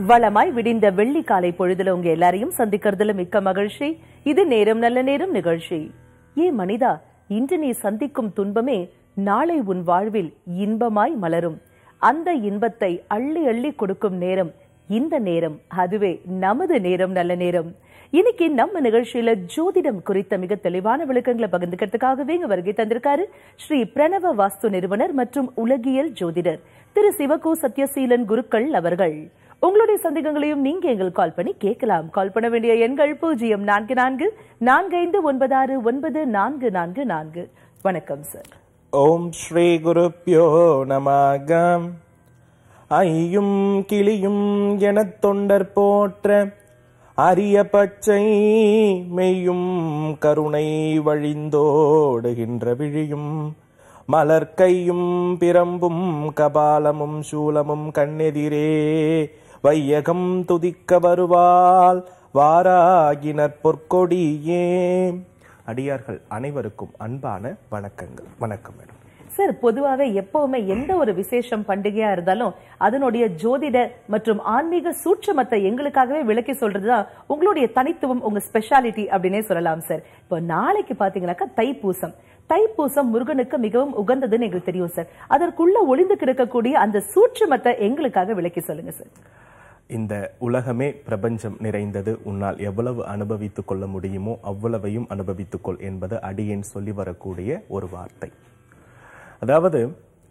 வளமாய் விடிந்த வெள்ளி காலை பொழுதுல உங்க எல்லாரையும் சந்திக்கிறதுல மிக்க மகிழ்ச்சி இது நேரம் நல்ல நேரம் நிகழ்ச்சி ஏ மனிதா இன்று நீ சந்திக்கும் துன்பமே நாளை உன் வாழ்வில் இன்பமாய் மலரும் அந்த இன்பத்தை அள்ளி அள்ளி கொடுக்கும் நேரம் இந்த நேரம் அதுவே நமது நேரம் நல்ல நேரம் இன்னைக்கு நம்ம நிகழ்ச்சியில ஜோதிடம் குறித்த மிக தெளிவான விளக்கங்களை பகிர்ந்துக்கிறதுக்காகவே இங்க வருகை தந்திருக்காரு ஸ்ரீ பிரணவ வாஸ்து நிறுவனர் மற்றும் உலகியல் ஜோதிடர் திரு சிவகு சத்யசீலன் குருக்கள் அவர்கள் உங்களுடைய சந்தேகங்களையும் நீங்க எங்களுக்கு கால் பண்ணி கேட்கலாம் கால் பண்ண வேண்டிய எண்கள் பூஜ்ஜியம் நான்கு நான்கு நான்கு ஐந்து ஒன்பது ஆறு ஒன்பது நான்கு நான்கு நான்கு வணக்கம் சார் ஓம் ஸ்ரீ குருப்பியோ நமகம் ஐயும் கிளியும் எனத் தொண்டர் போற்ற அரிய பச்சை மெய்யும் கருணை வழிந்தோடுகின்ற விழியும் மலர்க்கையும் பிரம்பும் கபாலமும் சூலமும் கண்ணெதிரே வையகம் துதிக்க வருவாள் வாராகினர் பொற்கொடியே அடியார்கள் அனைவருக்கும் அன்பான வணக்கங்கள் வணக்கம் மேடம் சார் பொதுவாவே எப்பவுமே எந்த ஒரு விசேஷம் பண்டிகையா இருந்தாலும் அதனுடைய ஜோதிட மற்றும் ஆன்மீக சூட்சமத்தை எங்களுக்காகவே விளக்கி சொல்றதுதான் உங்களுடைய தனித்துவம் உங்க ஸ்பெஷாலிட்டி அப்படின்னே சொல்லலாம் சார் இப்போ நாளைக்கு பாத்தீங்கன்னாக்கா தைப்பூசம் தைப்பூசம் முருகனுக்கு மிகவும் உகந்ததுன்னு எங்களுக்கு தெரியும் சார் அதற்குள்ள ஒளிந்து கிடக்கக்கூடிய அந்த சூட்சமத்தை எங்களுக்காக விளக்கி சொல்லுங்க சார் இந்த உலகமே பிரபஞ்சம் நிறைந்தது உன்னால் எவ்வளவு அனுபவித்துக் கொள்ள முடியுமோ அவ்வளவையும் அனுபவித்துக்கொள் என்பது அடியேன் சொல்லி வரக்கூடிய ஒரு வார்த்தை அதாவது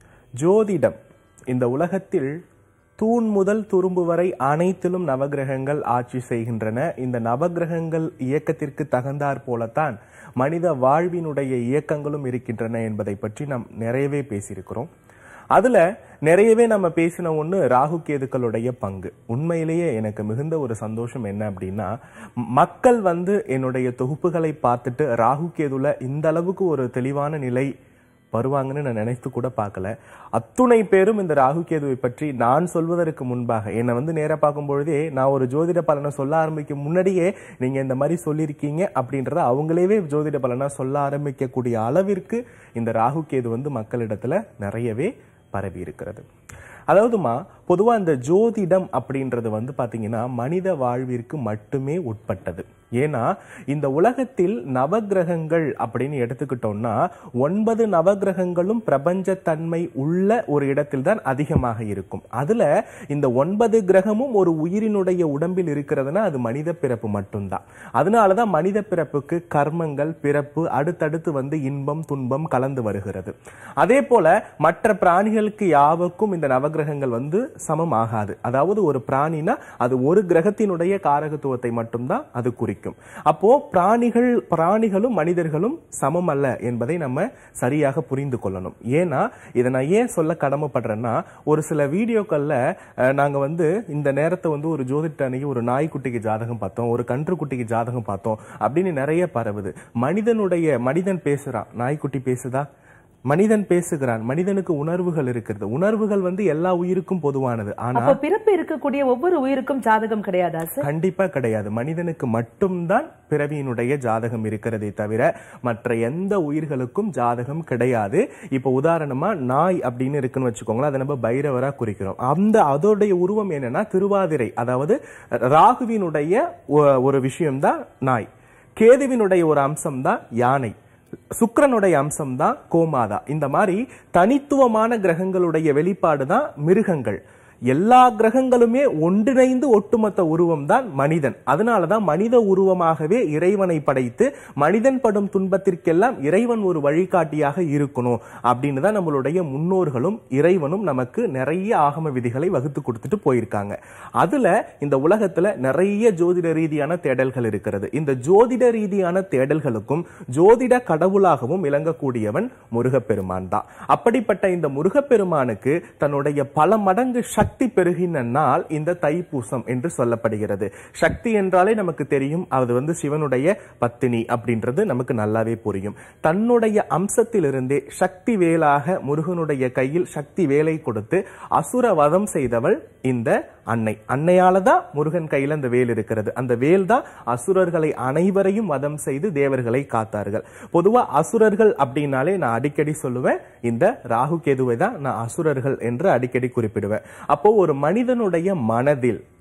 ஜோதிடம் இந்த உலகத்தில் தூண் முதல் துரும்பு வரை அனைத்திலும் நவகிரகங்கள் ஆட்சி செய்கின்றன இந்த நவகிரகங்கள் இயக்கத்திற்கு தகுந்தாற் போலத்தான் மனித வாழ்வினுடைய இயக்கங்களும் இருக்கின்றன என்பதை பற்றி நாம் நிறையவே பேசியிருக்கிறோம் அதுல நிறையவே நம்ம பேசின ஒண்ணு ராகு கேதுக்களுடைய பங்கு உண்மையிலேயே எனக்கு மிகுந்த ஒரு சந்தோஷம் என்ன அப்படின்னா மக்கள் வந்து என்னுடைய தொகுப்புகளை பார்த்துட்டு ராகு கேதுல இந்த அளவுக்கு ஒரு தெளிவான நிலை வருவாங்கன்னு நான் நினைத்து கூட பார்க்கல அத்துணை பேரும் இந்த ராகு கேதுவை பற்றி நான் சொல்வதற்கு முன்பாக என்னை வந்து நேரா பார்க்கும் பொழுதே நான் ஒரு ஜோதிட பலனை சொல்ல ஆரம்பிக்கும் முன்னாடியே நீங்க இந்த மாதிரி சொல்லியிருக்கீங்க அப்படின்றத அவங்களேவே ஜோதிட பலனா சொல்ல ஆரம்பிக்கக்கூடிய அளவிற்கு இந்த ராகு கேது வந்து மக்களிடத்துல நிறையவே பரவி இருக்கிறது அதாவதுமா பொதுவா இந்த ஜோதிடம் அப்படின்றது வந்து பாத்தீங்கன்னா மனித வாழ்விற்கு மட்டுமே உட்பட்டது ஏன்னா இந்த உலகத்தில் நவகிரகங்கள் அப்படின்னு எடுத்துக்கிட்டோம்னா ஒன்பது நவகிரகங்களும் பிரபஞ்ச தன்மை உள்ள ஒரு இடத்தில் தான் அதிகமாக இருக்கும் அதுல இந்த ஒன்பது கிரகமும் ஒரு உயிரினுடைய உடம்பில் இருக்கிறதுனா அது மனித பிறப்பு மட்டும்தான் அதனாலதான் மனித பிறப்புக்கு கர்மங்கள் பிறப்பு அடுத்தடுத்து வந்து இன்பம் துன்பம் கலந்து வருகிறது அதே போல மற்ற பிராணிகளுக்கு யாவுக்கும் இந்த நவகிரகங்கள் வந்து சமம் ஆகாது அதாவது ஒரு பிராணினா அது ஒரு கிரகத்தினுடைய காரகத்துவத்தை மட்டும்தான் அது குறிக்கும் அப்போ பிராணிகள் பிராணிகளும் மனிதர்களும் சமம் அல்ல என்பதை நம்ம சரியாக புரிந்து கொள்ளணும் ஏன்னா இதை நான் ஏன் சொல்ல கடமைப்படுறேன்னா ஒரு சில வீடியோக்கள்ல அஹ், நாங்க வந்து இந்த நேரத்தை வந்து ஒரு ஜோதிட அன்னைக்கு ஒரு நாய்க்குட்டிக்கு ஜாதகம் பார்த்தோம் ஒரு கன்றுக்குட்டிக்கு ஜாதகம் பார்த்தோம் அப்படின்னு நிறைய பரவுது மனிதனுடைய மனிதன் பேசுறான் நாய்க்குட்டி பேசுதா மனிதன் பேசுகிறான் மனிதனுக்கு உணர்வுகள் இருக்கிறது உணர்வுகள் வந்து எல்லா உயிருக்கும் பொதுவானது ஆனா அப்ப பிறப்பு இருக்கக்கூடிய ஒவ்வொரு உயிருக்கும் ஜாதகம் கிடையாதா சார் கண்டிப்பா கிடையாது மனிதனுக்கு மட்டும்தான் பிறவியினுடைய ஜாதகம் இருக்கிறதே தவிர மற்ற எந்த உயிர்களுக்கும் ஜாதகம் கிடையாது இப்ப உதாரணமா நாய் அப்படின்னு இருக்குன்னு வச்சுக்கோங்களேன் அதை நம்ம பைரவரா குறிக்கிறோம் அந்த அதோடைய உருவம் என்னன்னா திருவாதிரை அதாவது ராகுவினுடைய ஒ- ஒரு விஷயம்தான் நாய் கேதுவினுடைய ஒரு அம்சம் தான் யானை சுக்கிரனுடைய அம்சம் தான் கோமாதா இந்த மாதிரி தனித்துவமான கிரகங்களுடைய வெளிப்பாடு தான் மிருகங்கள் எல்லா கிரகங்களுமே ஒன்றிணைந்து ஒட்டுமொத்த உருவம் தான் மனிதன் அதனாலதான் மனித உருவமாகவே இறைவனை படைத்து மனிதன் படும் துன்பத்திற்கெல்லாம் இறைவன் ஒரு வழிகாட்டியாக இருக்கணும் அப்படின்னு தான் நம்மளுடைய முன்னோர்களும் இறைவனும் நமக்கு நிறைய ஆகம விதிகளை வகுத்து கொடுத்துட்டு போயிருக்காங்க அதுல இந்த உலகத்துல நிறைய ஜோதிட ரீதியான தேடல்கள் இருக்கிறது இந்த ஜோதிட ரீதியான தேடல்களுக்கும் ஜோதிட கடவுளாகவும் விளங்கக்கூடியவன் முருகப்பெருமான் தான் அப்படிப்பட்ட இந்த முருகப்பெருமானுக்கு தன்னுடைய பல மடங்கு சக்தி பெருகின நாள் இந்த தைப்பூசம் என்று சொல்லப்படுகிறது சக்தி என்றாலே நமக்கு தெரியும் அது வந்து சிவனுடைய பத்தினி அப்படின்றது நமக்கு நல்லாவே புரியும் தன்னுடைய அம்சத்திலிருந்தே சக்தி வேலாக முருகனுடைய கையில் சக்தி வேலை கொடுத்து அசுர வதம் செய்தவள் இந்த அன்னை அன்னையால தான் முருகன் கையில அந்த வேல் இருக்கிறது அந்த வேல் தான் அசுரர்களை அனைவரையும் வதம் செய்து தேவர்களை காத்தார்கள் பொதுவா அசுரர்கள் அப்படின்னாலே நான் அடிக்கடி சொல்லுவேன் இந்த ராகு கேதுவை தான் நான் அசுரர்கள் என்று அடிக்கடி குறிப்பிடுவேன் அப்போ ஒரு மனிதனுடைய மனதில்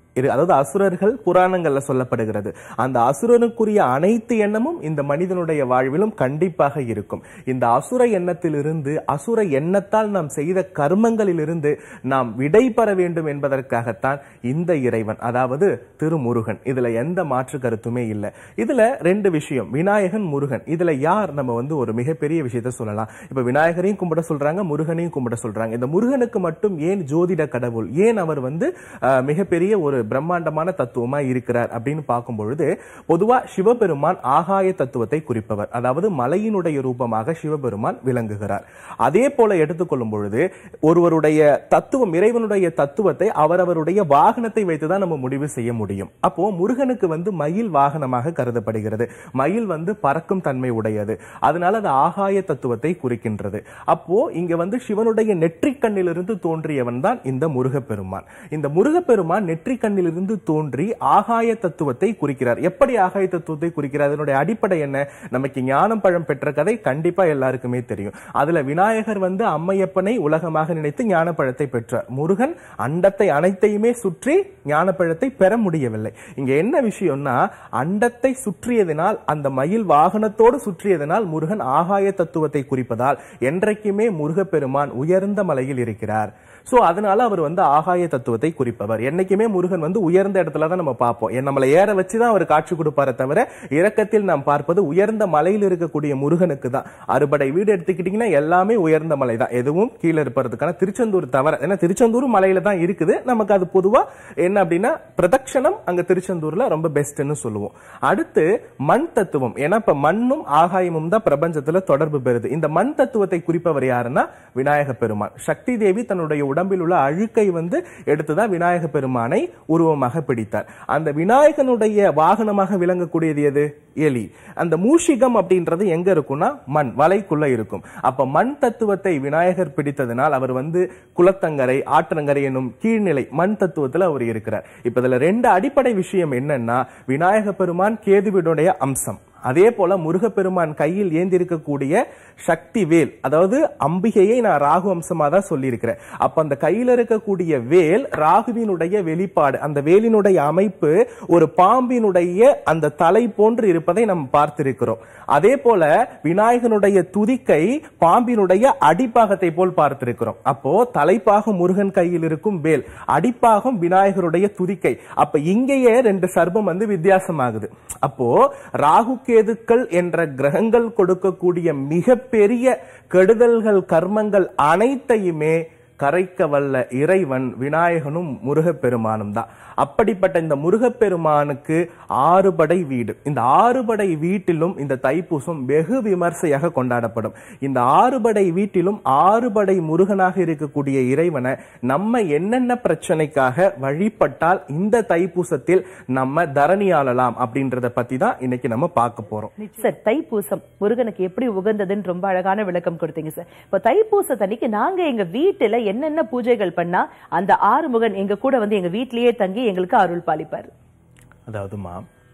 இரு அதாவது அசுரர்கள் புராணங்கள்ல சொல்லப்படுகிறது அந்த அசுரனுக்குரிய அனைத்து எண்ணமும் இந்த மனிதனுடைய வாழ்விலும் கண்டிப்பாக இருக்கும் இந்த அசுர எண்ணத்திலிருந்து அசுர எண்ணத்தால் நாம் செய்த கர்மங்களிலிருந்து நாம் விடை பெற வேண்டும் என்பதற்காகத்தான் இந்த இறைவன் அதாவது திருமுருகன் இதுல எந்த மாற்று கருத்துமே இல்லை இதுல ரெண்டு விஷயம் விநாயகன் முருகன் இதுல யார் நம்ம வந்து ஒரு மிகப்பெரிய விஷயத்த சொல்லலாம் இப்ப விநாயகரையும் கும்பிட சொல்றாங்க முருகனையும் கும்பிட சொல்றாங்க இந்த முருகனுக்கு மட்டும் ஏன் ஜோதிட கடவுள் ஏன் அவர் வந்து அஹ், மிகப்பெரிய ஒரு பிரம்மாண்டமான தத்துவமா இருக்கிறார் அப்படின்னு பார்க்கும் பொழுது பொதுவா சிவபெருமான் ஆகாய தத்துவத்தை குறிப்பவர் அதாவது மலையினுடைய ரூபமாக சிவபெருமான் விளங்குகிறார் அதே போல எடுத்துக்கொள்ளும் பொழுது ஒருவருடைய தத்துவம் இறைவனுடைய தத்துவத்தை அவரவருடைய வாகனத்தை வைத்துதான் நம்ம முடிவு செய்ய முடியும் அப்போ முருகனுக்கு வந்து மயில் வாகனமாக கருதப்படுகிறது மயில் வந்து பறக்கும் தன்மை உடையது அதனால அது ஆகாய தத்துவத்தை குறிக்கின்றது அப்போ இங்க வந்து சிவனுடைய நெற்றிக் கண்ணிலிருந்து தோன்றியவன் தான் இந்த முருகப்பெருமான் இந்த முருகப்பெருமான் நெற்றிக் கண்ணிலிருந்து தோன்றி ஆகாய தத்துவத்தை குறிக்கிறார் எப்படி ஆகாய தத்துவத்தை குறிக்கிறார் அதனுடைய அடிப்படை என்ன நமக்கு ஞானம் பழம் பெற்ற கதை கண்டிப்பா எல்லாருக்குமே தெரியும் அதுல விநாயகர் வந்து அம்மையப்பனை உலகமாக நினைத்து ஞானப்பழத்தை பெற்றார் முருகன் அண்டத்தை அனைத்தையுமே சுற்றி ஞானப்பழத்தை பெற முடியவில்லை இங்க என்ன விஷயம்னா அண்டத்தை சுற்றியதனால் அந்த மயில் வாகனத்தோடு சுற்றியதனால் முருகன் ஆகாய தத்துவத்தை குறிப்பதால் என்றைக்குமே முருகப்பெருமான் உயர்ந்த மலையில் இருக்கிறார் சோ அதனால அவர் வந்து ஆகாய தத்துவத்தை குறிப்பவர் என்னைக்குமே முருகன் வந்து உயர்ந்த இடத்துல தான் நம்ம பார்ப்போம் என் நம்மளை ஏற வச்சுதான் அவர் காட்சி கொடுப்பாரே தவிர இறக்கத்தில் நாம் பார்ப்பது உயர்ந்த மலையில் இருக்கக்கூடிய முருகனுக்கு தான் அறுபடை வீடு எடுத்துக்கிட்டீங்கன்னா எல்லாமே உயர்ந்த மலை தான் எதுவும் கீழே இருப்பதற்கான திருச்செந்தூர் தவிர ஏன்னா திருச்செந்தூர் மலையில தான் இருக்குது நமக்கு அது பொதுவா என்ன அப்படின்னா பிரதட்சணம் அங்க திருச்செந்தூர்ல ரொம்ப பெஸ்ட்னு சொல்லுவோம் அடுத்து மண் தத்துவம் ஏன்னா இப்ப மண்ணும் ஆகாயமும் தான் பிரபஞ்சத்துல தொடர்பு பெறுது இந்த மண் தத்துவத்தை குறிப்பவர் யாருன்னா விநாயக பெருமான் சக்தி தேவி தன்னுடைய உடம்பில் உள்ள அழுக்கை வந்து எடுத்துதான் விநாயக பெருமானை உருவமாக பிடித்தார் அந்த விநாயகனுடைய வாகனமாக விளங்கக்கூடியது எது எலி அந்த மூஷிகம் அப்படின்றது எங்க இருக்கும்னா மண் வலைக்குள்ள இருக்கும் அப்ப மண் தத்துவத்தை விநாயகர் பிடித்ததனால் அவர் வந்து குளத்தங்கரை ஆற்றங்கரை என்னும் கீழ்நிலை மண் தத்துவத்துல அவர் இருக்கிறார் இப்ப இதுல ரெண்டு அடிப்படை விஷயம் என்னன்னா விநாயக பெருமான் கேதுவினுடைய அம்சம் அதே போல முருகப்பெருமான் கையில் ஏந்திருக்கக்கூடிய சக்தி வேல் அதாவது அம்பிகையை நான் ராகு அம்சமா தான் சொல்லியிருக்கிறேன் அப்ப அந்த கையில இருக்கக்கூடிய வேல் ராகுவினுடைய வெளிப்பாடு அந்த வேலினுடைய அமைப்பு ஒரு பாம்பினுடைய அந்த தலை போன்று இருப்பதை நாம் பார்த்திருக்கிறோம் அதே போல விநாயகனுடைய துதிக்கை பாம்பினுடைய அடிப்பாகத்தை போல் பார்த்திருக்கிறோம் அப்போ தலைப்பாகம் முருகன் கையில் இருக்கும் வேல் அடிப்பாகம் விநாயகருடைய துதிக்கை அப்ப இங்கேயே ரெண்டு சர்பம் வந்து வித்தியாசமாகுது அப்போ ராகு கேதுக்கள் என்ற கிரகங்கள் கொடுக்கக்கூடிய மிகப்பெரிய கெடுதல்கள் கர்மங்கள் அனைத்தையுமே கரைக்க வல்ல இறைவன் விநாயகனும் முருகப்பெருமானும் தான் அப்படிப்பட்ட இந்த முருகப்பெருமானுக்கு ஆறுபடை வீடு இந்த ஆறுபடை வீட்டிலும் இந்த தைப்பூசம் வெகு விமர்சையாக கொண்டாடப்படும் இந்த ஆறுபடை வீட்டிலும் ஆறுபடை முருகனாக இருக்கக்கூடிய இறைவனை நம்ம என்னென்ன பிரச்சனைக்காக வழிபட்டால் இந்த தைப்பூசத்தில் நம்ம தரணி ஆளலாம் அப்படின்றத பத்தி தான் இன்னைக்கு நம்ம பார்க்க போறோம் சார் தைப்பூசம் முருகனுக்கு எப்படி உகந்ததுன்னு ரொம்ப அழகான விளக்கம் கொடுத்தீங்க சார் இப்போ தைப்பூசத்தன்னைக்கு நாங்க எங்க வீட்டுல என்னென்ன பூஜைகள் பண்ணா அந்த ஆறுமுகன் எங்க கூட வந்து எங்க வீட்லயே தங்கி எங்களுக்கு அருள் பாலிப்பார் அதாவதுமா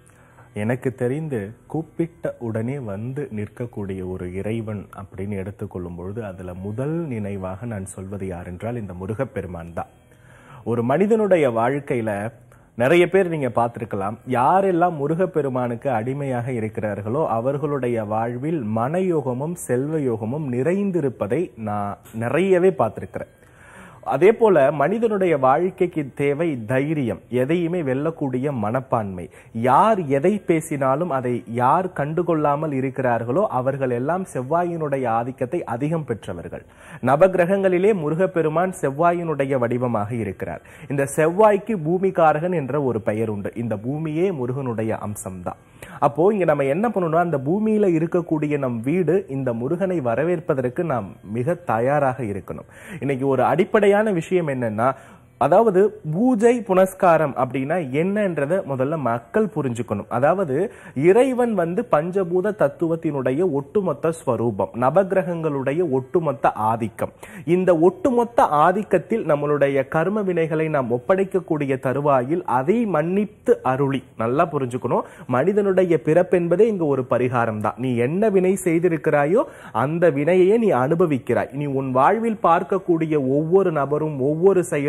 எனக்கு தெரிந்து கூப்பிட்ட உடனே வந்து நிற்கக்கூடிய ஒரு இறைவன் அப்படின்னு எடுத்துக்கொள்ளும் பொழுது அதுல முதல் நினைவாக நான் சொல்வது யார் என்றால் இந்த முருகப்பெருமான் தான் ஒரு மனிதனுடைய வாழ்க்கையில நிறைய பேர் நீங்க பார்த்திருக்கலாம் யாரெல்லாம் முருகப்பெருமானுக்கு அடிமையாக இருக்கிறார்களோ அவர்களுடைய வாழ்வில் மனயோகமும் செல்வ யோகமும் நிறைந்திருப்பதை நான் நிறையவே பார்த்திருக்கிறேன் அதே போல மனிதனுடைய வாழ்க்கைக்கு தேவை தைரியம் எதையுமே வெல்லக்கூடிய மனப்பான்மை யார் எதை பேசினாலும் அதை யார் கண்டுகொள்ளாமல் இருக்கிறார்களோ அவர்கள் எல்லாம் செவ்வாயினுடைய ஆதிக்கத்தை அதிகம் பெற்றவர்கள் நவகிரகங்களிலே முருகப்பெருமான் செவ்வாயினுடைய வடிவமாக இருக்கிறார் இந்த செவ்வாய்க்கு பூமிகாரகன் என்ற ஒரு பெயர் உண்டு இந்த பூமியே முருகனுடைய அம்சம்தான் அப்போ இங்க நம்ம என்ன பண்ணணும்னா அந்த பூமியில இருக்கக்கூடிய நம் வீடு இந்த முருகனை வரவேற்பதற்கு நாம் மிக தயாராக இருக்கணும் இன்னைக்கு ஒரு அடிப்படையான விஷயம் என்னன்னா அதாவது பூஜை புனஸ்காரம் அப்படின்னா என்னன்றத முதல்ல மக்கள் புரிஞ்சுக்கணும் அதாவது இறைவன் வந்து பஞ்சபூத தத்துவத்தினுடைய ஒட்டுமொத்த ஸ்வரூபம் நவகிரகங்களுடைய ஒட்டுமொத்த ஆதிக்கம் இந்த ஒட்டுமொத்த ஆதிக்கத்தில் நம்மளுடைய கர்ம வினைகளை நாம் ஒப்படைக்கக்கூடிய தருவாயில் அதை மன்னித்து அருளி நல்லா புரிஞ்சுக்கணும் மனிதனுடைய பிறப்பென்பதே இங்க ஒரு பரிகாரம் தான் நீ என்ன வினை செய்திருக்கிறாயோ அந்த வினையே நீ அனுபவிக்கிறாய் நீ உன் வாழ்வில் பார்க்கக்கூடிய ஒவ்வொரு நபரும் ஒவ்வொரு செயலும் ஒவ்வொரு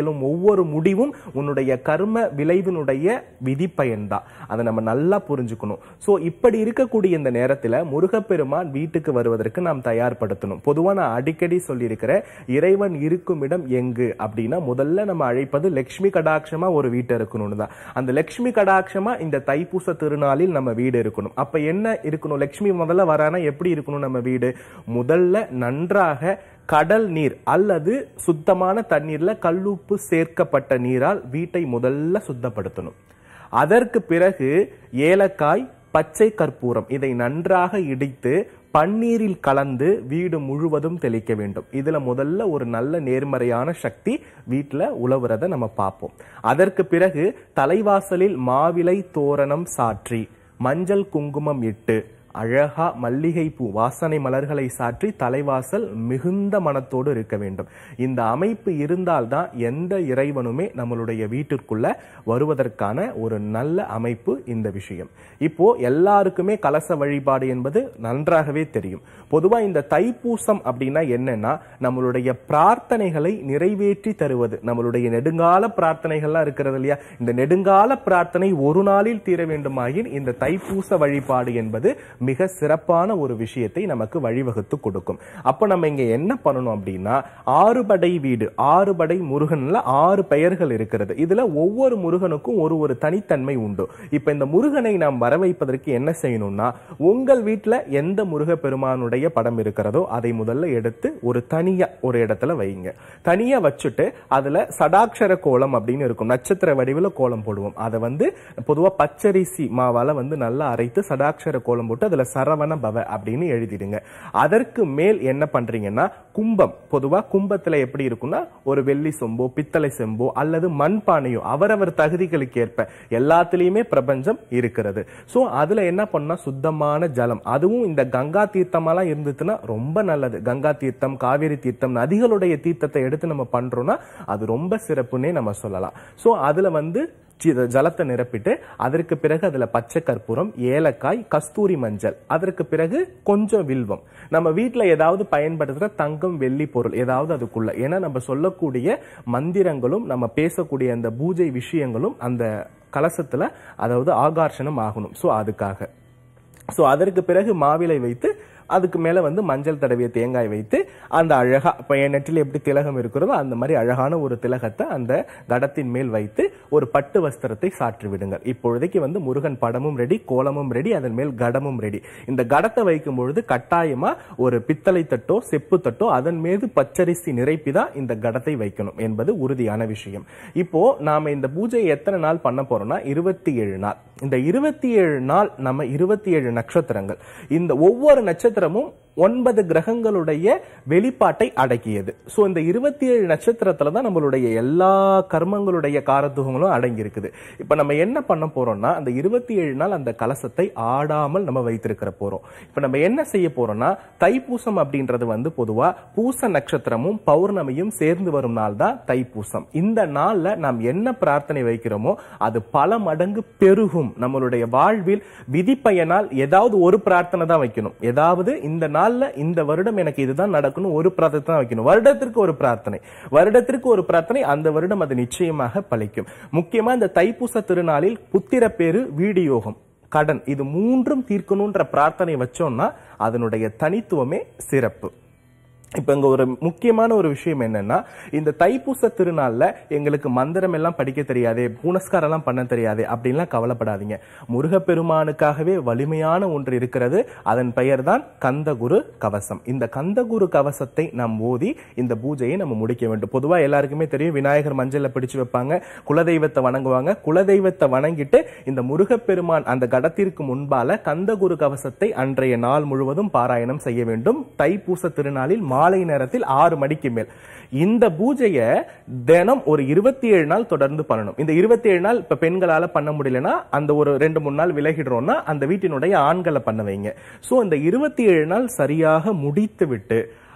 ஒவ்வொரு முடிவும் உன்னுடைய கர்ம விளைவினுடைய விதிப்பயன் தான் அதை நம்ம நல்லா புரிஞ்சுக்கணும் சோ இப்படி இருக்கக்கூடிய இந்த நேரத்துல முருகப்பெருமான் வீட்டுக்கு வருவதற்கு நாம் தயார்படுத்தணும் பொதுவா நான் அடிக்கடி சொல்லியிருக்கிறேன் இறைவன் இருக்கும் இடம் எங்கு அப்படின்னா முதல்ல நம்ம அழைப்பது லக்ஷ்மி கடாட்சமா ஒரு வீட்டு இருக்கணும்னு தான் அந்த லக்ஷ்மி கடாட்சமா இந்த தைப்பூச திருநாளில் நம்ம வீடு இருக்கணும் அப்ப என்ன இருக்கணும் லக்ஷ்மி முதல்ல வரானா எப்படி இருக்கணும் நம்ம வீடு முதல்ல நன்றாக கடல் நீர் அல்லது சுத்தமான தண்ணீர்ல கல்லுப்பு சேர்க்கப்பட்ட நீரால் வீட்டை முதல்ல சுத்தப்படுத்தணும் அதற்கு பிறகு ஏலக்காய் பச்சை கற்பூரம் இதை நன்றாக இடித்து பன்னீரில் கலந்து வீடு முழுவதும் தெளிக்க வேண்டும் இதுல முதல்ல ஒரு நல்ல நேர்மறையான சக்தி வீட்டுல உழவுறத நம்ம பார்ப்போம் அதற்கு பிறகு தலைவாசலில் மாவிலை தோரணம் சாற்றி மஞ்சள் குங்குமம் இட்டு அழகா மல்லிகை பூ வாசனை மலர்களை சாற்றி தலைவாசல் மிகுந்த மனத்தோடு இருக்க வேண்டும் இந்த அமைப்பு இருந்தால்தான் எந்த இறைவனுமே நம்மளுடைய வீட்டிற்குள்ள வருவதற்கான ஒரு நல்ல அமைப்பு இந்த விஷயம் இப்போ எல்லாருக்குமே கலச வழிபாடு என்பது நன்றாகவே தெரியும் பொதுவா இந்த தைப்பூசம் அப்படின்னா என்னன்னா நம்மளுடைய பிரார்த்தனைகளை நிறைவேற்றி தருவது நம்மளுடைய நெடுங்கால பிரார்த்தனைகள்லாம் இருக்கிறது இல்லையா இந்த நெடுங்கால பிரார்த்தனை ஒரு நாளில் தீர வேண்டுமாயின் இந்த தைப்பூச வழிபாடு என்பது மிக சிறப்பான ஒரு விஷயத்தை நமக்கு வழிவகுத்து கொடுக்கும் அப்ப நம்ம இங்க என்ன பண்ணணும் அப்படின்னா ஆறுபடை வீடு ஆறுபடை முருகன்ல ஆறு பெயர்கள் இருக்கிறது இதுல ஒவ்வொரு முருகனுக்கும் ஒரு ஒரு தனித்தன்மை உண்டு இப்ப இந்த முருகனை நாம் வர வைப்பதற்கு என்ன செய்யணும்னா உங்கள் வீட்டுல எந்த முருக பெருமானுடைய படம் இருக்கிறதோ அதை முதல்ல எடுத்து ஒரு தனியா ஒரு இடத்துல வைங்க தனியா வச்சுட்டு அதுல சடாட்சர கோலம் அப்படின்னு இருக்கும் நட்சத்திர வடிவில் கோலம் போடுவோம் அதை வந்து பொதுவா பச்சரிசி மாவால வந்து நல்லா அரைத்து சடாட்சர கோலம் போட்டு அதுல சரவண பவ அப்படின்னு எழுதிடுங்க அதற்கு மேல் என்ன பண்றீங்கன்னா கும்பம் பொதுவா கும்பத்துல எப்படி இருக்கும்னா ஒரு வெள்ளி சொம்போ பித்தளை செம்போ அல்லது மண்பானையோ அவரவர் தகுதிகளுக்கு ஏற்ப எல்லாத்துலயுமே பிரபஞ்சம் இருக்கிறது சோ அதுல என்ன பண்ணா சுத்தமான ஜலம் அதுவும் இந்த கங்கா தீர்த்தமெல்லாம் இருந்துச்சுன்னா ரொம்ப நல்லது கங்கா தீர்த்தம் காவேரி தீர்த்தம் நதிகளுடைய தீர்த்தத்தை எடுத்து நம்ம பண்றோம்னா அது ரொம்ப சிறப்புன்னே நம்ம சொல்லலாம் சோ அதுல வந்து சி- ஜலத்தை நிரப்பிட்டு அதற்கு பிறகு அதுல பச்சை கற்பூரம் ஏலக்காய் கஸ்தூரி மஞ்சள் அதற்கு பிறகு கொஞ்சம் வில்வம் நம்ம வீட்ல ஏதாவது பயன்படுத்துற தங்கம் வெள்ளி பொருள் ஏதாவது அதுக்குள்ள ஏன்னா நம்ம சொல்லக்கூடிய மந்திரங்களும் நம்ம பேசக்கூடிய அந்த பூஜை விஷயங்களும் அந்த கலசத்துல அதாவது ஆகர்ஷணம் ஆகணும் சோ அதுக்காக சோ அதற்கு பிறகு மாவிலை வைத்து அதுக்கு மேல வந்து மஞ்சள் தடவிய தேங்காய் வைத்து அந்த அழகா இப்ப என் நெற்றில எப்படி திலகம் இருக்கிறதோ அந்த மாதிரி அழகான ஒரு திலகத்தை அந்த கடத்தின் மேல் வைத்து ஒரு பட்டு வஸ்திரத்தை சாற்றி விடுங்கள் இப்பொழுதைக்கு வந்து முருகன் படமும் ரெடி கோலமும் ரெடி அதன் மேல் கடமும் ரெடி இந்த கடத்தை வைக்கும் பொழுது கட்டாயமா ஒரு பித்தளை தட்டோ செப்பு தட்டோ அதன் மீது பச்சரிசி நிரப்பி தான் இந்த கடத்தை வைக்கணும் என்பது உறுதியான விஷயம் இப்போ நாம இந்த பூஜையை எத்தனை நாள் பண்ண போறோம்னா இருபத்தி ஏழு நாள் இந்த இருபத்தி ஏழு நாள் நம்ம இருபத்தி ஏழு நட்சத்திரங்கள் இந்த ஒவ்வொரு நட்சத்திரமும் ஒன்பது கிரகங்களுடைய வெளிப்பாட்டை அடக்கியது சோ இந்த இருபத்தி ஏழு நட்சத்திரத்துல தான் நம்மளுடைய எல்லா கர்மங்களுடைய காரத்துவங்களும் அடங்கி இருக்குது இப்ப நம்ம என்ன பண்ண போறோம்னா அந்த இருபத்தி ஏழு நாள் அந்த கலசத்தை ஆடாமல் நம்ம வைத்திருக்கிற போறோம் இப்ப நம்ம என்ன செய்ய போறோம்னா தைப்பூசம் அப்படின்றது வந்து பொதுவா பூச நட்சத்திரமும் பௌர்ணமியும் சேர்ந்து வரும் நாள் தான் தைப்பூசம் இந்த நாள்ல நாம் என்ன பிரார்த்தனை வைக்கிறோமோ அது பல மடங்கு பெருகும் நம்மளுடைய வாழ்வில் விதிப்பயனால் ஏதாவது ஒரு பிரார்த்தனை தான் வைக்கணும் ஏதாவது இந்த நாள்ல இந்த வருடம் எனக்கு இதுதான் நடக்கணும் ஒரு பிரார்த்தனை தான் வைக்கணும் வருடத்திற்கு ஒரு பிரார்த்தனை வருடத்திற்கு ஒரு பிரார்த்தனை அந்த வருடம் அது நிச்சயமாக பலிக்கும் முக்கியமா இந்த தைப்பூச திருநாளில் புத்திர பேரு வீடு யோகம் கடன் இது மூன்றும் தீர்க்கணும்ன்ற பிரார்த்தனை வச்சோம்னா அதனுடைய தனித்துவமே சிறப்பு இப்ப இங்க ஒரு முக்கியமான ஒரு விஷயம் என்னன்னா இந்த தைப்பூச திருநாள்ல எங்களுக்கு மந்திரம் எல்லாம் படிக்க தெரியாதே பூனஸ்காரம் எல்லாம் பண்ண தெரியாதே அப்படின்லாம் கவலைப்படாதீங்க முருகப்பெருமானுக்காகவே வலிமையான ஒன்று இருக்கிறது அதன் பெயர் தான் கந்தகுரு கவசம் இந்த கந்தகுரு கவசத்தை நாம் ஓதி இந்த பூஜையை நம்ம முடிக்க வேண்டும் பொதுவா எல்லாருக்குமே தெரியும் விநாயகர் மஞ்சள்ல பிடிச்சு வைப்பாங்க குலதெய்வத்தை வணங்குவாங்க குலதெய்வத்தை வணங்கிட்டு இந்த முருகப்பெருமான் அந்த கடத்திற்கு முன்பால கந்தகுரு கவசத்தை அன்றைய நாள் முழுவதும் பாராயணம் செய்ய வேண்டும் தைப்பூச திருநாளில் மாலை நேரத்தில் ஆறு மணிக்கு மேல் இந்த பூஜைய தினம் ஒரு இருபத்தி ஏழு நாள் தொடர்ந்து பண்ணணும் இந்த இருபத்தி ஏழு நாள் இப்ப பெண்களால பண்ண முடியலன்னா அந்த ஒரு ரெண்டு மூணு நாள் விலகிடுறோம்னா அந்த வீட்டினுடைய ஆண்களை பண்ண வைங்க சோ இந்த இருபத்தி ஏழு நாள் சரியாக முடித்து விட்டு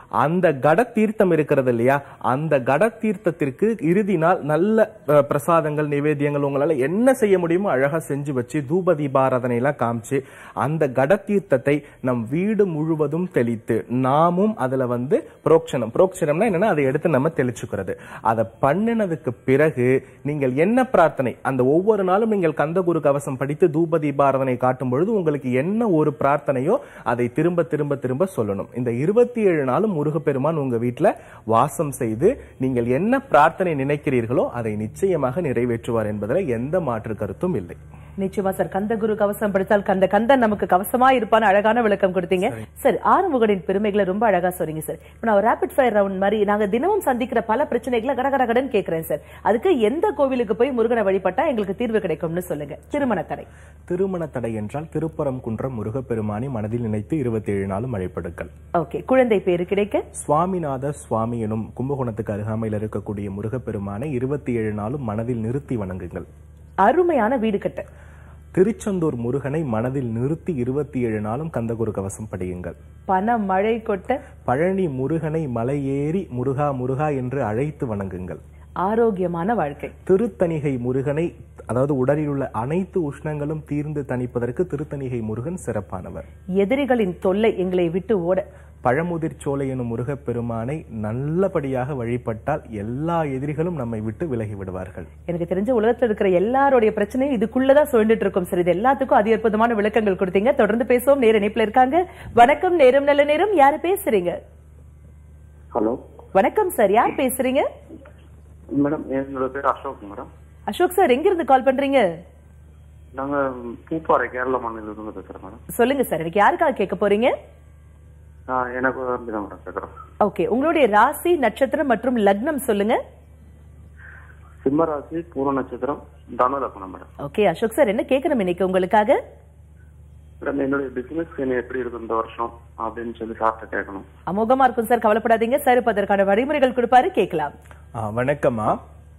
அந்த கட தீர்த்தம் இருக்கிறது இல்லையா அந்த கட தீர்த்தத்திற்கு இறுதி நாள் நல்ல அஹ், பிரசாதங்கள் நிவேத்தியங்கள் உங்களால என்ன செய்ய முடியுமோ அழகா செஞ்சு வச்சு தூப தீபாராதனை எல்லாம் காமிச்சு அந்த கட தீர்த்தத்தை நம் வீடு முழுவதும் தெளித்து நாமும் அதுல வந்து புரோக்ஷனம் புரோக்ஷனம்னா என்னன்னா அதை எடுத்து நம்ம தெளிச்சுக்கிறது அதை பண்ணினதுக்கு பிறகு நீங்கள் என்ன பிரார்த்தனை அந்த ஒவ்வொரு நாளும் நீங்கள் கந்தகுரு கவசம் படித்து தூப தீபாராதனை காட்டும் பொழுது உங்களுக்கு என்ன ஒரு பிரார்த்தனையோ அதை திரும்ப திரும்ப திரும்ப சொல்லணும் இந்த இருபத்தி ஏழு நாளும் முருகப்பெருமான் உங்க வீட்டுல வாசம் செய்து நீங்கள் என்ன பிரார்த்தனை நினைக்கிறீர்களோ அதை நிச்சயமாக நிறைவேற்றுவார் என்பதில் எந்த மாற்று கருத்தும் இல்லை நிச்சயமா சார் கந்த குரு கவசம் படித்தால் கந்த கந்தன் நமக்கு கவசமா இருப்பான்னு அழகான விளக்கம் கொடுத்தீங்க சார் ஆறுமுகனின் பெருமைகளை ரொம்ப அழகா சொன்னீங்க சார் இப்ப நான் ரேபிட் ஃபயர் ரவுண்ட் மாதிரி நாங்க தினமும் சந்திக்கிற பல பிரச்சனைகளை கடகடகடன் கேக்குறேன் சார் அதுக்கு எந்த கோவிலுக்கு போய் முருகனை வழிபட்டா எங்களுக்கு தீர்வு கிடைக்கும்னு சொல்லுங்க திருமண தடை திருமண தடை என்றால் திருப்பரங்குன்றம் முருகப்பெருமானை மனதில் நினைத்து இருபத்தி ஏழு நாளும் அழைப்படுங்கள் ஓகே குழந்தை பேரு கிடைக்க சுவாமிநாத சுவாமி எனும் கும்பகோணத்துக்கு அருகாமையில் இருக்கக்கூடிய முருகப்பெருமானை இருபத்தி ஏழு நாளும் மனதில் நிறுத்தி வணங்குங்கள் அருமையான வீடு கட்ட திருச்செந்தூர் முருகனை மனதில் நிறுத்தி இருபத்தி ஏழு நாளும் கந்தகுரு கவசம் படியுங்கள் பண மழை கொட்ட பழனி முருகனை மலையேறி முருகா முருகா என்று அழைத்து வணங்குங்கள் ஆரோக்கியமான வாழ்க்கை திருத்தணிகை முருகனை அதாவது உடலில் உள்ள அனைத்து உஷ்ணங்களும் தீர்ந்து தணிப்பதற்கு திருத்தணிகை முருகன் சிறப்பானவர் எதிரிகளின் தொல்லை எங்களை விட்டு ஓட பழமுதிர் சோலை எனும் முருகப்பெருமானை நல்லபடியாக வழிபட்டால் எல்லா எதிரிகளும் நம்மை விட்டு விலகி விடுவார்கள் எனக்கு தெரிஞ்ச உலகத்துல இருக்கிற எல்லாருடைய பிரச்சனையும் இதுக்குள்ளதான் சுழண்டுட்டு இருக்கும் சார் இது எல்லாத்துக்கும் அதி அற்புதமான விளக்கங்கள் கொடுத்தீங்க தொடர்ந்து பேசுவோம் நேர இணைப்புல இருக்காங்க வணக்கம் நேரம் நல்ல நேரம் யாரு பேசுறீங்க ஹலோ வணக்கம் சார் யார் பேசுறீங்க மேடம் என்னோட பேர் அசோக் மேடம் அசோக் சார் எங்க இருந்து கால் பண்றீங்க நாங்க பூப்பாறை கேரள மாநிலத்திலிருந்து பேசுறோம் மேடம் சொல்லுங்க சார் எனக்கு யாருக்காக கேட்க போறீங்க ஆ, எனக்கு அப்படிதான் மேடம் கேட்குறோம் ஓகே உங்களுடைய ராசி நட்சத்திரம் மற்றும் லக்னம் சொல்லுங்க சிம்மராசி பூர்வ நட்சத்திரம் தனு லக்னம் மேடம் ஓகே அசோக் சார் என்ன கேட்கணும் இன்னைக்கு உங்களுக்காக மேடம் என்னுடைய பிசினஸ் என்ன எப்படி இருக்கு இந்த வருஷம் அப்படின்னு சொல்லி சாப்பிட்டு கேட்கணும் அமோகமா இருக்கும் சார் கவலைப்படாதீங்க சார் இப்ப அதற்கான வழிமுறைகள் கொடுப்பாரு கேட்கலாம் ஆ, வணக்கம்மா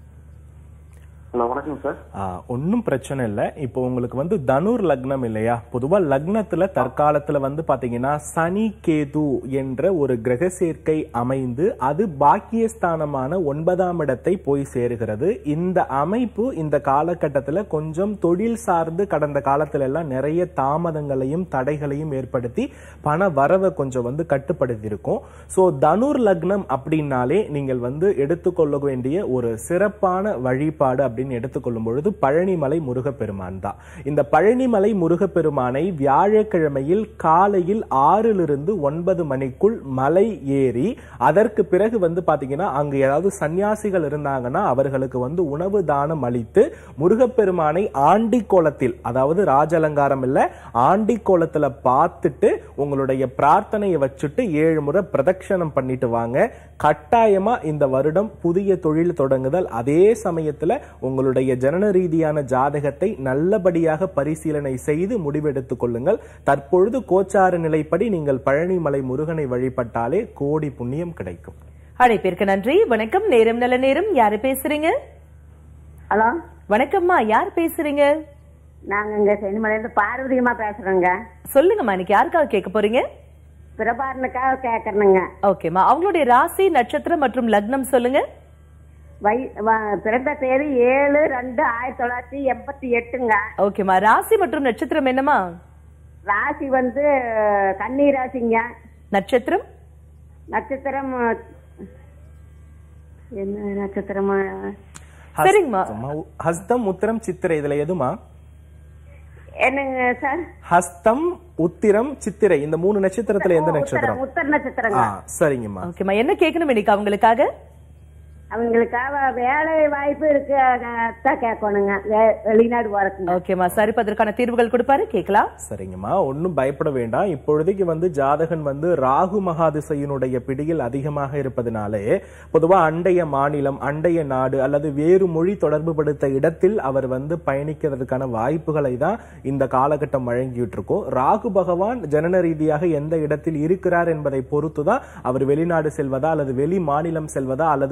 ஹலோ வணக்கம் சார் ஒன்றும் பிரச்சனை இல்லை இப்போ உங்களுக்கு வந்து தனுர் லக்னம் இல்லையா பொதுவா லக்னத்துல தற்காலத்துல வந்து பாத்தீங்கன்னா சனி கேது என்ற ஒரு கிரக சேர்க்கை அமைந்து அது பாக்கியஸ்தானமான ஒன்பதாம் இடத்தை போய் சேருகிறது இந்த அமைப்பு இந்த காலகட்டத்துல கொஞ்சம் தொழில் சார்ந்து கடந்த காலத்துல எல்லாம் நிறைய தாமதங்களையும் தடைகளையும் ஏற்படுத்தி பண வரவை கொஞ்சம் வந்து கட்டுப்படுத்தி இருக்கும் ஸோ தனுர் லக்னம் அப்படின்னாலே நீங்கள் வந்து எடுத்துக்கொள்ள வேண்டிய ஒரு சிறப்பான வழிபாடு அப்படின்னு எடுத்துக்கொள்ளும் பொழுது பழனிமலை முருகப்பெருமான் தான் இந்த பழனிமலை முருகப்பெருமானை வியாழக்கிழமையில் காலையில் ஆறிலிருந்து ஒன்பது மணிக்குள் மலை ஏறி அதற்கு பிறகு வந்து பாத்தீங்கன்னா அங்கு ஏதாவது சன்னியாசிகள் இருந்தாங்கன்னா அவர்களுக்கு வந்து உணவு தானம் அளித்து முருகப்பெருமானை ஆண்டி கோலத்தில் அதாவது ராஜஅலங்காரம் இல்ல ஆண்டி கோலத்துல பார்த்துட்டு உங்களுடைய பிரார்த்தனையை வச்சுட்டு ஏழு முறை பிரதட்சணம் பண்ணிட்டு வாங்க கட்டாயமா இந்த வருடம் புதிய தொழில் தொடங்குதல் அதே சமயத்துல உங்களுடைய ஜனன ரீதியான ஜாதகத்தை நல்லபடியாக பரிசீலனை செய்து முடிவெடுத்துக் கொள்ளுங்கள் தற்பொழுது கோச்சார நிலைப்படி நீங்கள் பழனிமலை முருகனை வழிபட்டாலே கோடி புண்ணியம் கிடைக்கும் அழைப்பிற்கு நன்றி வணக்கம் நேரம் நல்ல நேரம் யாரு பேசுறீங்க ஹலோ வணக்கம்மா யார் பேசுறீங்க நாங்க இங்க சென்னிமலையிலிருந்து பார்வதியம்மா பேசுறோங்க சொல்லுங்கம்மா இன்னைக்கு யாருக்காக கேட்க போறீங்க பிரபாரனுக்காக கேட்கறனுங்க ஓகேம்மா அவங்களுடைய ராசி நட்சத்திரம் மற்றும் லக்னம் சொல்லுங்க வை வ- பிறந்த தேதி ஏழு ரெண்டு ஆயிரத்தி தொள்ளாயிரத்தி எண்பத்தி எட்டுங்க ஓகேம்மா ராசி மற்றும் நட்சத்திரம் என்னம்மா ராசி வந்து கன்னி ராசிங்க நட்சத்திரம் நட்சத்திரம் என்ன நட்சத்திரமா சரிங்கம்மா ஹஸ்தம், ஹஸ்தம் உத்திரம் சித்திரை இதுல எதுமா என்னங்க சார் ஹஸ்தம் உத்திரம் சித்திரை இந்த மூணு நட்சத்திரத்துல எந்த நட்சத்திரம் உத்தர நட்சத்திரங்க ஆ சரிங்கம்மா ஓகேம்மா என்ன கேட்கணும் இன்னைக்கு அவங்களுக்காக அவங்களுக்காக வேலை வாய்ப்பு இருக்கு அதான் கேட்கணுங்க வெ- வெளிநாடு போறதுங்க ஓகேம்மா சரி இப்ப அதற்கான தீர்வுகள் கொடுப்பாரு கேட்கலாம் சரிங்கம்மா ஒன்றும் பயப்பட வேண்டாம் இப்பொழுதைக்கு வந்து ஜாதகன் வந்து ராகு மகாதிசையினுடைய பிடியில் அதிகமாக இருப்பதனாலே பொதுவா அண்டைய மாநிலம் அண்டைய நாடு அல்லது வேறு மொழி தொடர்பு படுத்த இடத்தில் அவர் வந்து பயணிக்கிறதுக்கான வாய்ப்புகளை தான் இந்த காலகட்டம் வழங்கிட்டு இருக்கோம் ராகு பகவான் ஜனன ரீதியாக எந்த இடத்தில் இருக்கிறார் என்பதை பொறுத்து தான் அவர் வெளிநாடு செல்வதா அல்லது வெளி மாநிலம் செல்வதா அல்லது ஊரிலிருந்து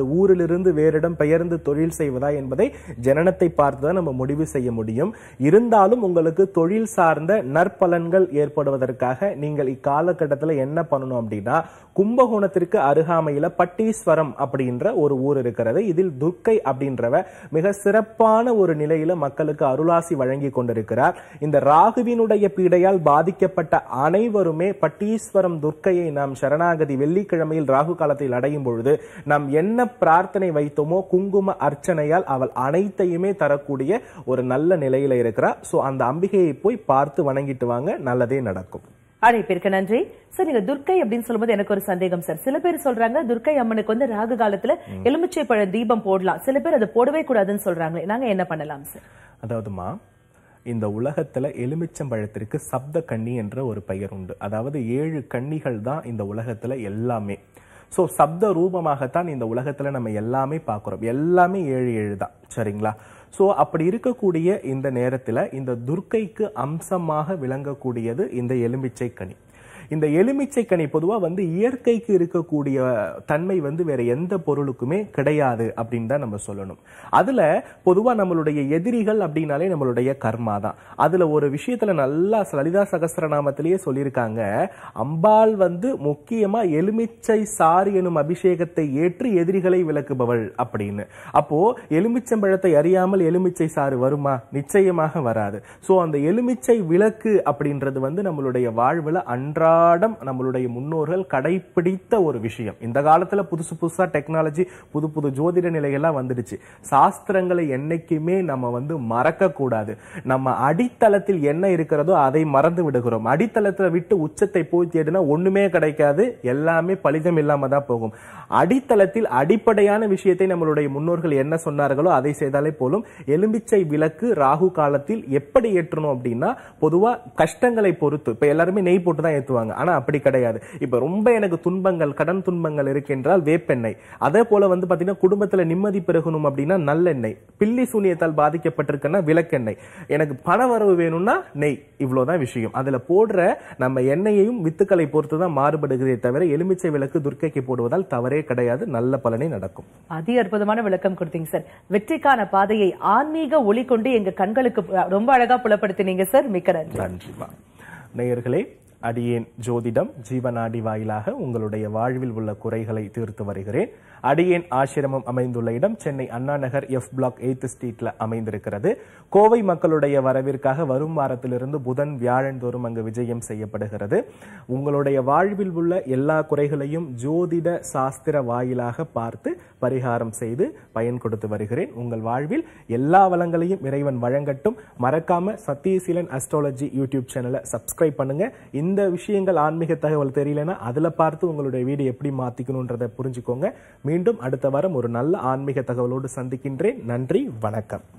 இடத்திலிருந்து வேறு இடம் பெயர்ந்து தொழில் செய்வதா என்பதை ஜனனத்தை பார்த்து தான் நம்ம முடிவு செய்ய முடியும் இருந்தாலும் உங்களுக்கு தொழில் சார்ந்த நற்பலன்கள் ஏற்படுவதற்காக நீங்கள் இக்காலகட்டத்தில் என்ன பண்ணணும் அப்படின்னா கும்பகோணத்திற்கு அருகாமையில பட்டீஸ்வரம் அப்படின்ற ஒரு ஊர் இருக்கிறது இதில் துர்க்கை அப்படின்றவ மிக சிறப்பான ஒரு நிலையில மக்களுக்கு அருளாசி வழங்கி கொண்டிருக்கிறார் இந்த ராகுவினுடைய பீடையால் பாதிக்கப்பட்ட அனைவருமே பட்டீஸ்வரம் துர்க்கையை நாம் சரணாகதி வெள்ளிக்கிழமையில் ராகு காலத்தில் அடையும் பொழுது நாம் என்ன பிரார்த்தனை வைத்தோமோ குங்கும அர்ச்சனையால் அவள் அனைத்தையுமே தரக்கூடிய ஒரு நல்ல நிலையில இருக்கிறார் சோ அந்த அம்பிகையை போய் பார்த்து வணங்கிட்டு வாங்க நல்லதே நடக்கும் அழைப்பிற்கு நன்றி சார் நீங்க துர்க்கை அப்படின்னு சொல்லும்போது எனக்கு ஒரு சந்தேகம் சார் சில பேர் சொல்றாங்க துர்க்கை அம்மனுக்கு வந்து ராகு காலத்துல எலுமிச்சை பழ தீபம் போடலாம் சில பேர் அதை போடவே கூடாதுன்னு சொல்றாங்களே நாங்க என்ன பண்ணலாம் சார் அதாவதுமா இந்த உலகத்துல எலுமிச்சம்பழத்திற்கு சப்த கன்னி என்ற ஒரு பெயர் உண்டு அதாவது ஏழு கன்னிகள் தான் இந்த உலகத்துல எல்லாமே சோ சப்த ரூபமாகத்தான் இந்த உலகத்துல நம்ம எல்லாமே பார்க்கிறோம் எல்லாமே ஏழு ஏழு தான் சரிங்களா சோ அப்படி இருக்கக்கூடிய இந்த நேரத்துல இந்த துர்க்கைக்கு அம்சமாக விளங்கக்கூடியது இந்த எலுமிச்சை கனி இந்த எலுமிச்சை கனி பொதுவா வந்து இயற்கைக்கு இருக்கக்கூடிய தன்மை வந்து வேற எந்த பொருளுக்குமே கிடையாது அப்படின்னு தான் நம்ம சொல்லணும் அதுல பொதுவா நம்மளுடைய எதிரிகள் அப்படின்னாலே நம்மளுடைய கர்மா தான் அதுல ஒரு விஷயத்துல நல்லா லலிதா சகஸ்ரநாமத்திலேயே சொல்லியிருக்காங்க அம்பாள் வந்து முக்கியமா எலுமிச்சை சாறு எனும் அபிஷேகத்தை ஏற்று எதிரிகளை விளக்குபவள் அப்படின்னு அப்போ எலுமிச்சம்பழத்தை அறியாமல் எலுமிச்சை சாறு வருமா நிச்சயமாக வராது சோ அந்த எலுமிச்சை விளக்கு அப்படின்றது வந்து நம்மளுடைய வாழ்வுல அன்றா அன்றாடம் நம்மளுடைய முன்னோர்கள் கடைபிடித்த ஒரு விஷயம் இந்த காலத்துல புதுசு புதுசா டெக்னாலஜி புது புது ஜோதிட நிலைகள்லாம் வந்துடுச்சு சாஸ்திரங்களை என்னைக்குமே நம்ம வந்து மறக்க கூடாது நம்ம அடித்தளத்தில் என்ன இருக்கிறதோ அதை மறந்து விடுகிறோம் அடித்தளத்துல விட்டு உச்சத்தை போய் தேடினா ஒண்ணுமே கிடைக்காது எல்லாமே பலிதம் இல்லாம தான் போகும் அடித்தளத்தில் அடிப்படையான விஷயத்தை நம்மளுடைய முன்னோர்கள் என்ன சொன்னார்களோ அதை செய்தாலே போலும் எலும்பிச்சை விளக்கு ராகு காலத்தில் எப்படி ஏற்றணும் அப்படின்னா பொதுவா கஷ்டங்களை பொறுத்து இப்ப எல்லாருமே நெய் போட்டு தான் ஏத்துவாங்க ஆனா அப்படி கிடையாது இப்ப ரொம்ப எனக்கு துன்பங்கள் கடன் துன்பங்கள் இருக்கின்றால் வேப்பெண்ணெய் அதே போல வந்து பாத்தீங்கன்னா குடும்பத்துல நிம்மதி பெருகணும் அப்படின்னா நல்லெண்ணெய் பில்லி சூனியத்தால் பாதிக்கப்பட்டிருக்குன்னா விளக்கெண்ணெய் எனக்கு பண வரவு வேணும்னா நெய் இவ்வளவுதான் விஷயம் அதுல போடுற நம்ம எண்ணெயையும் வித்துக்களை பொறுத்து தான் மாறுபடுகிறதே தவிர எலுமிச்சை விளக்கு துர்க்கைக்கு போடுவதால் தவறே கிடையாது நல்ல பலனே நடக்கும் அதி அற்புதமான விளக்கம் கொடுத்தீங்க சார் வெற்றிக்கான பாதையை ஆன்மீக ஒளி கொண்டு எங்க கண்களுக்கு ரொம்ப அழகா புலப்படுத்தினீங்க சார் மிக்க நன்றி நன்றிமா நேயர்களே அடியேன் ஜோதிடம் ஜீவநாடி வாயிலாக உங்களுடைய வாழ்வில் உள்ள குறைகளை தீர்த்து வருகிறேன் அடியேன் ஆசிரமம் அமைந்துள்ள இடம் Chennai Anna Nagar F block eighth ஸ்ட்ரீட்ல அமைந்திருக்கிறது கோவை மக்களுடைய வரவிற்காக வரும் வாரத்திலிருந்து புதன் வியாழன் தோறும் அங்கு விஜயம் செய்யப்படுகிறது உங்களுடைய வாழ்வில் உள்ள எல்லா குறைகளையும் ஜோதிட சாஸ்திர வாயிலாக பார்த்து பரிகாரம் செய்து பயன் கொடுத்து வருகிறேன் உங்கள் வாழ்வில் எல்லா வளங்களையும் இறைவன் வழங்கட்டும் மறக்காம சத்தியசீலன் அஸ்ட்ராலஜி யூடியூப் சேனலை சப்ஸ்கிரைப் பண்ணுங்க இந்த விஷயங்கள் ஆன்மீக தகவல் தெரியலனா அதுல பார்த்து உங்களுடைய வீடு எப்படி மாத்திக்கணும்ன்றதை புரிஞ்சுக்கோங்க மீண்டும் அடுத்த வாரம் ஒரு நல்ல ஆன்மீக தகவலோடு சந்திக்கின்றேன் நன்றி வணக்கம்